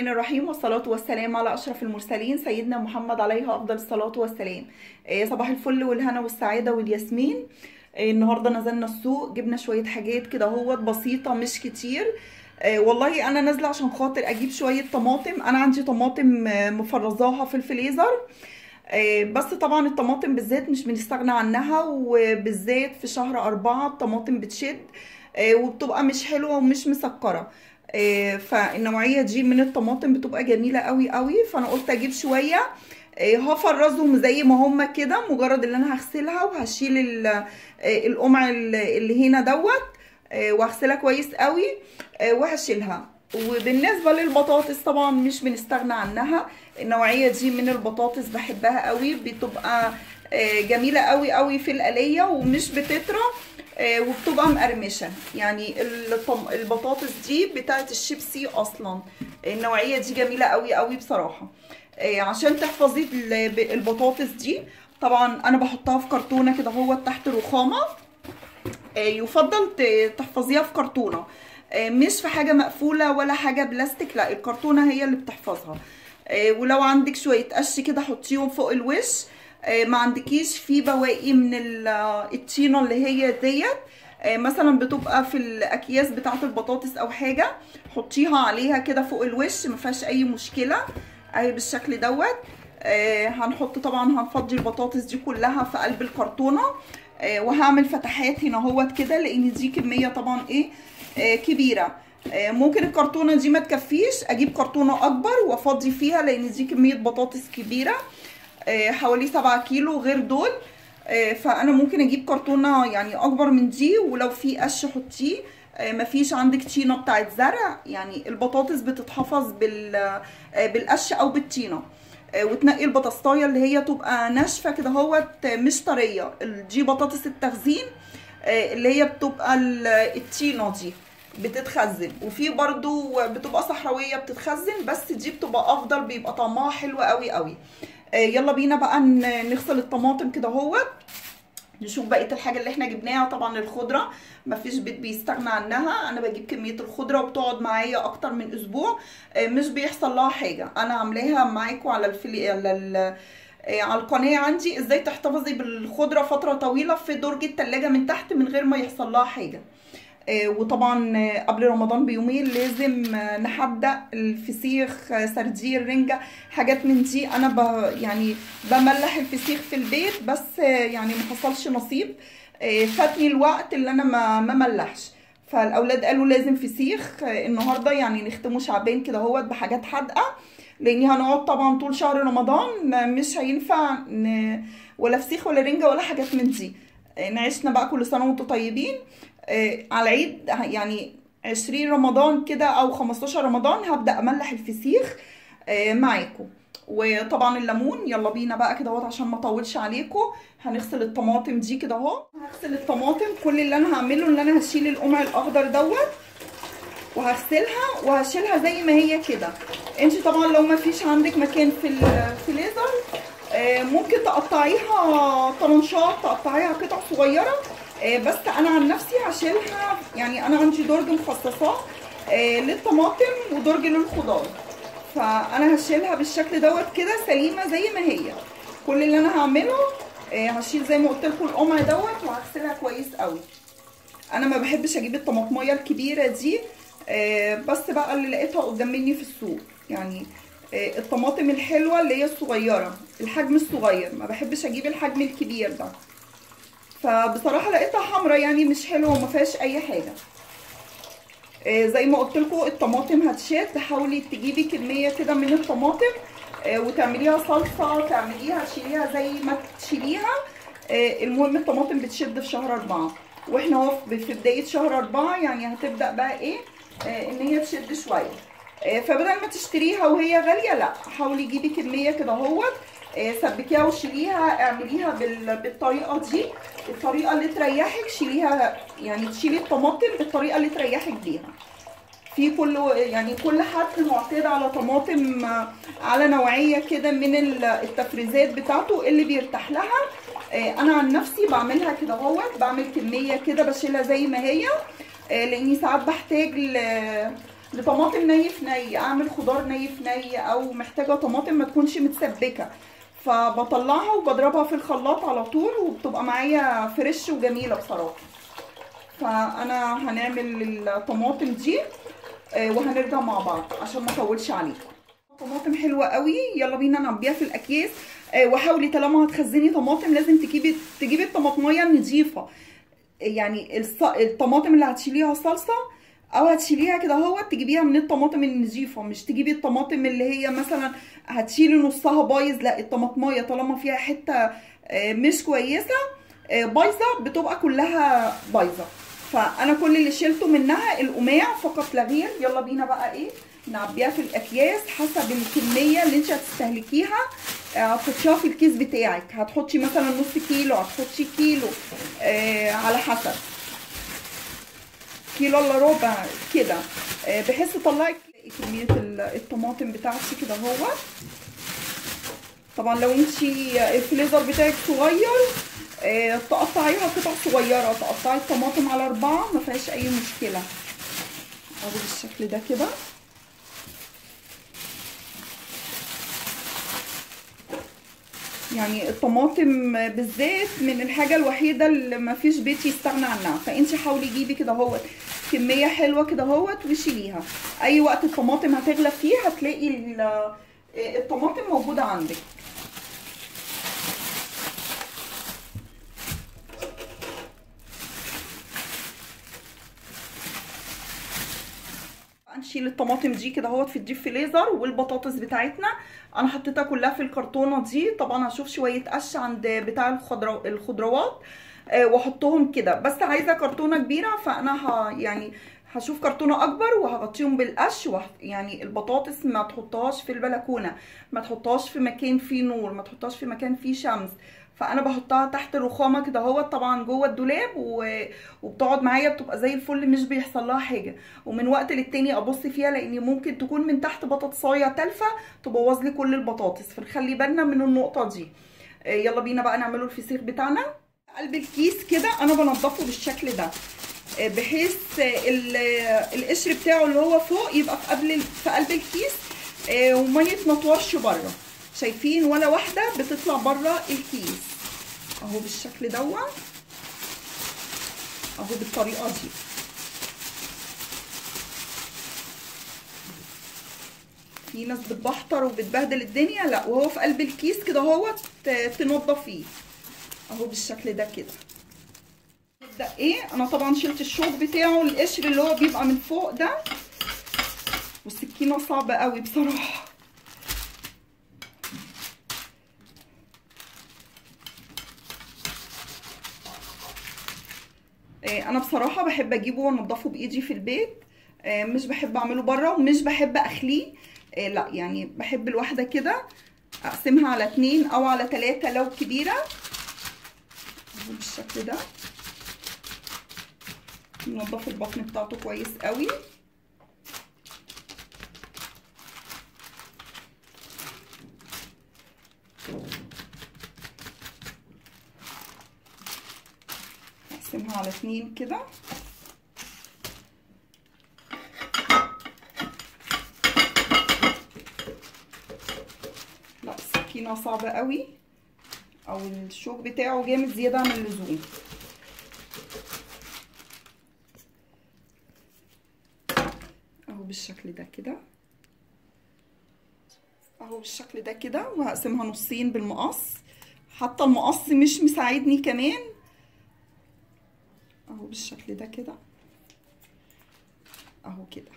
الرحمن الرحيم والصلاة والسلام على أشرف المرسلين سيدنا محمد عليه أفضل الصلاة والسلام آه، صباح الفل والهنا والسعادة والياسمين آه، النهاردة نزلنا السوق جبنا شوية حاجات كده هوت بسيطة مش كتير آه، والله أنا نازلة عشان خاطر أجيب شوية طماطم أنا عندي طماطم آه، مفرزاها في الفريزر آه، بس طبعا الطماطم بالذات مش بنستغنى عنها وبالذات في شهر أربعة الطماطم بتشد آه، وبتبقى مش حلوة ومش مسكرة آه، فالنوعية دي من الطماطم بتبقى جميلة قوي قوي فأنا قلت أجيب شوية آه، هفرزهم زي ما هما كده مجرد ان انا هغسلها وهشيل ال- آه، القمع ال- اللي هنا دوت آه، وهغسلها كويس قوي آه، وهشيلها وبالنسبة للبطاطس طبعا مش بنستغنى عنها النوعية دي من البطاطس بحبها قوي بتبقى آه، جميلة قوي قوي في القلية ومش بتطرى آه، وبتبقى مقرمشة يعني الطم- البطاطس دي بتاعت الشيبسي اصلا النوعية دي جميلة قوي قوي بصراحة آه، عشان تحفظي ال- البطاطس دي طبعا انا بحطها في كرتونة كده هو تحت رخامة آه، يفضل ت- تحفظيها في كرتونة آه، مش في حاجة مقفولة ولا حاجة بلاستيك لا الكرتونة هي اللي بتحفظها آه، ولو عندك شوية قش كده حطيهم فوق الوش آه، ما عندكيش في بواقي من ال- آه، الطينة اللي هي ديت آه، مثلا بتبقى في الاكياس بتاعه البطاطس او حاجه حطيها عليها كده فوق الوش ما فيهاش اي مشكله اهي بالشكل دوت آه، هنحط طبعا هنفضي البطاطس دي كلها في قلب الكرتونه آه، وهعمل فتحات هنا اهوت كده لان دي كميه طبعا ايه آه، كبيره آه، ممكن الكرتونه دي ما تكفيش اجيب كرتونه اكبر وافضي فيها لان دي كميه بطاطس كبيره آه، حوالي سبعة كيلو غير دول آه، فانا ممكن اجيب كرتونه يعني اكبر من دي ولو في قش حطيه آه، مفيش عندك طينه بتاعت زرع يعني البطاطس بتتحفظ بال آه، بالقش او بالطينه آه، وتنقي البطاطسايه اللي هي تبقى ناشفه كده اهوت آه، مش طريه ال- دي بطاطس التخزين آه، اللي هي بتبقى ال- الطينه دي بتتخزن وفي برضو بتبقى صحراويه بتتخزن بس دي بتبقى افضل بيبقى طعمها حلو قوي قوي آه، يلا بينا بقى ن- نغسل الطماطم كده اهوت نشوف بقيه الحاجه اللي احنا جبناها طبعا الخضره مفيش بيت بيستغنى عنها انا بجيب كميه الخضره وبتقعد معايا اكتر من اسبوع آه، مش بيحصل لها حاجه انا عاملاها معاكم على الفلي على ال... آه، على القناه عندي ازاي تحتفظي بالخضره فتره طويله في درج التلاجة من تحت من غير ما يحصل لها حاجه آه، وطبعا آه، قبل رمضان بيومين لازم آه، نحدق الفسيخ آه، سردين رنجة حاجات من دي انا ب يعني بملح الفسيخ في البيت بس آه، يعني ما حصلش نصيب آه، فاتني الوقت اللي انا ما ما ملحش فالاولاد قالوا لازم فسيخ آه، النهارده يعني نختموا شعبين كده اهوت بحاجات حادقه لاني هنقعد طبعا طول شهر رمضان آه، مش هينفع ن... ولا فسيخ ولا رنجة ولا حاجات من دي آه، نعيشنا بقى كل سنه وانتم طيبين آه، على العيد يعني 20 رمضان كده او 15 رمضان هبدا املح الفسيخ آه، معاكم وطبعا الليمون يلا بينا بقى كده اهوت عشان ما اطولش عليكم هنغسل الطماطم دي كده اهو هغسل الطماطم كل اللي انا هعمله ان انا هشيل القمع الاخضر دوت وهغسلها وهشيلها زي ما هي كده انت طبعا لو ما فيش عندك مكان في الفريزر آه، ممكن تقطعيها طرنشات تقطعيها قطع صغيره آه، بس انا عن نفسي هشيلها يعني انا عندي درج مخصصاه آه، للطماطم ودرج للخضار فانا هشيلها بالشكل دوت كده سليمه زي ما هي كل اللي انا هعمله آه، هشيل زي ما قلت لكم القمع دوت وهغسلها كويس قوي انا ما بحبش اجيب الطماطميه الكبيره دي آه، بس بقى اللي لقيتها قدام مني في السوق يعني آه، الطماطم الحلوه اللي هي الصغيره الحجم الصغير ما بحبش اجيب الحجم الكبير ده فبصراحه لقيتها حمرا يعني مش حلوه وما فيهاش اي حاجه آه، زي ما قلت لكم الطماطم هتشد تحاولي تجيبي كميه كده من الطماطم آه، وتعمليها صلصه تعمليها تشيليها زي ما تشيليها آه، المهم الطماطم بتشد في شهر أربعة واحنا اهو في في بدايه شهر أربعة يعني هتبدا بقى ايه آه، ان هي تشد شويه آه، فبدل ما تشتريها وهي غاليه لا حاولي جيبي كميه كده اهوت آه، سبكيها وشيليها اعمليها بال- بالطريقه دي الطريقه اللي تريحك شيليها يعني تشيلي الطماطم بالطريقه اللي تريحك بيها في كل يعني كل حد معتاد على طماطم آه، على نوعيه كده من ال- التفريزات بتاعته اللي بيرتاح لها آه، انا عن نفسي بعملها كده اهوت بعمل كميه كده بشيلها زي ما هي آه، لاني ساعات بحتاج ل- لطماطم ني في ني اعمل خضار ني في ني او محتاجه طماطم ما تكونش متسبكه فبطلعها وبضربها في الخلاط على طول وبتبقى معايا فريش وجميله بصراحه فانا هنعمل الطماطم دي آه، وهنرجع مع بعض عشان ما اطولش عليكم طماطم حلوه قوي يلا بينا نعبيها في الاكياس آه، وحاولي طالما هتخزني طماطم لازم تجيبي تجيبي الطماطميه نضيفه يعني الص... الطماطم اللي هتشيليها صلصه او هتشيليها كده اهو تجيبيها من الطماطم النظيفه مش تجيبي الطماطم اللي هي مثلا هتشيلي نصها بايظ لا الطماطمايه طالما فيها حته آه، مش كويسه آه، بايظه بتبقى كلها بايظه فانا كل اللي شلته منها القماع فقط لا غير يلا بينا بقى ايه نعبيها في الاكياس حسب الكميه اللي انت هتستهلكيها آه، هتحطيها في الكيس بتاعك هتحطي مثلا نص كيلو هتحطي كيلو آه على حسب كيلو الا ربع كده آه بحيث تطلعي كميه ال- الطماطم بتاعتي كده اهو طبعا لو انت الفريزر بتاعك صغير آه، تقطعيها قطع صغيره تقطعي الطماطم على اربعه ما فيهاش اي مشكله اهو بالشكل ده كده يعني الطماطم بالذات من الحاجه الوحيده اللي ما فيش بيت يستغنى عنها فانت حاولي جيبي كده اهوت كميه حلوه كده اهوت وشيليها اي وقت الطماطم هتغلى فيه هتلاقي ال- الطماطم موجوده عندك نشيل الطماطم دي كده اهوت في الديب فريزر والبطاطس بتاعتنا انا حطيتها كلها في الكرتونه دي طبعا هشوف شويه قش عند بتاع الخضرو... الخضروات آه، واحطهم كده بس عايزه كرتونه كبيره فانا ه... يعني هشوف كرتونه اكبر وهغطيهم بالقش وه... يعني البطاطس ما تحطهاش في البلكونه ما تحطهاش في مكان فيه نور ما تحطهاش في مكان فيه شمس فانا بحطها تحت الرخامه كده اهوت طبعا جوه الدولاب و... وبتقعد معايا بتبقى زي الفل مش بيحصل لها حاجه ومن وقت للتاني ابص فيها لان ممكن تكون من تحت بطاطسايه تالفه تبوظ لي كل البطاطس فنخلي بالنا من النقطه دي آه، يلا بينا بقى نعمله الفسيخ بتاعنا قلب الكيس كده انا بنضفه بالشكل ده آه، بحيث آه، ال- آه، القشر بتاعه اللي هو فوق يبقى في قبل في قلب الكيس آه، وما يتنطورش بره شايفين ولا واحده بتطلع بره الكيس اهو بالشكل دوت اهو بالطريقه دي في ناس بتبحتر وبتبهدل الدنيا لا وهو في قلب الكيس كده هو تنضف فيه اهو بالشكل ده كده نبدا ايه انا طبعا شلت الشوك بتاعه القشر اللي هو بيبقى من فوق ده والسكينه صعبه قوي بصراحه آه، انا بصراحه بحب اجيبه وانضفه بايدي في البيت آه، مش بحب اعمله بره ومش بحب اخليه آه، لا يعني بحب الواحده كده اقسمها على اتنين او على تلاتة لو كبيره اهو بالشكل ده ننضف البطن بتاعته كويس قوي اقسمها على اتنين كده لا السكينه صعبه قوي او الشوك بتاعه جامد زياده عن اللزوم اهو بالشكل ده كده اهو بالشكل ده كده وهقسمها نصين بالمقص حتى المقص مش مساعدني كمان اهو بالشكل ده كده اهو كده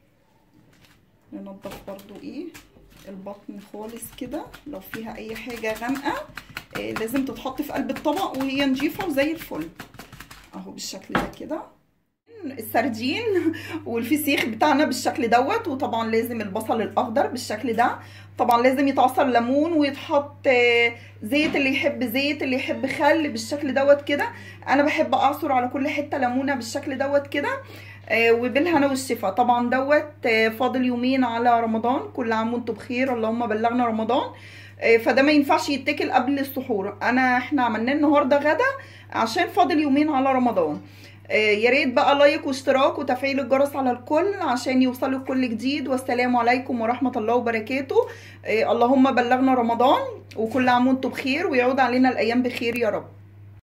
ننضف برضو ايه البطن خالص كده لو فيها اي حاجه غامقه آه لازم تتحط في قلب الطبق وهي نضيفه وزي الفل اهو بالشكل ده كده السردين والفسيخ بتاعنا بالشكل دوت وطبعا لازم البصل الاخضر بالشكل ده طبعا لازم يتعصر ليمون ويتحط زيت اللي يحب زيت اللي يحب خل بالشكل دوت كده انا بحب اعصر على كل حته ليمونه بالشكل دوت كده وبالهنا والشفا طبعا دوت فاضل يومين على رمضان كل عام وانتم بخير اللهم بلغنا رمضان فده ما ينفعش يتاكل قبل السحور انا احنا عملناه النهارده غدا عشان فاضل يومين على رمضان آه، يا ريت بقى لايك واشتراك وتفعيل الجرس على الكل عشان يوصلوا كل جديد والسلام عليكم ورحمة الله وبركاته آه، اللهم بلغنا رمضان وكل عام وانتم بخير ويعود علينا الأيام بخير يا رب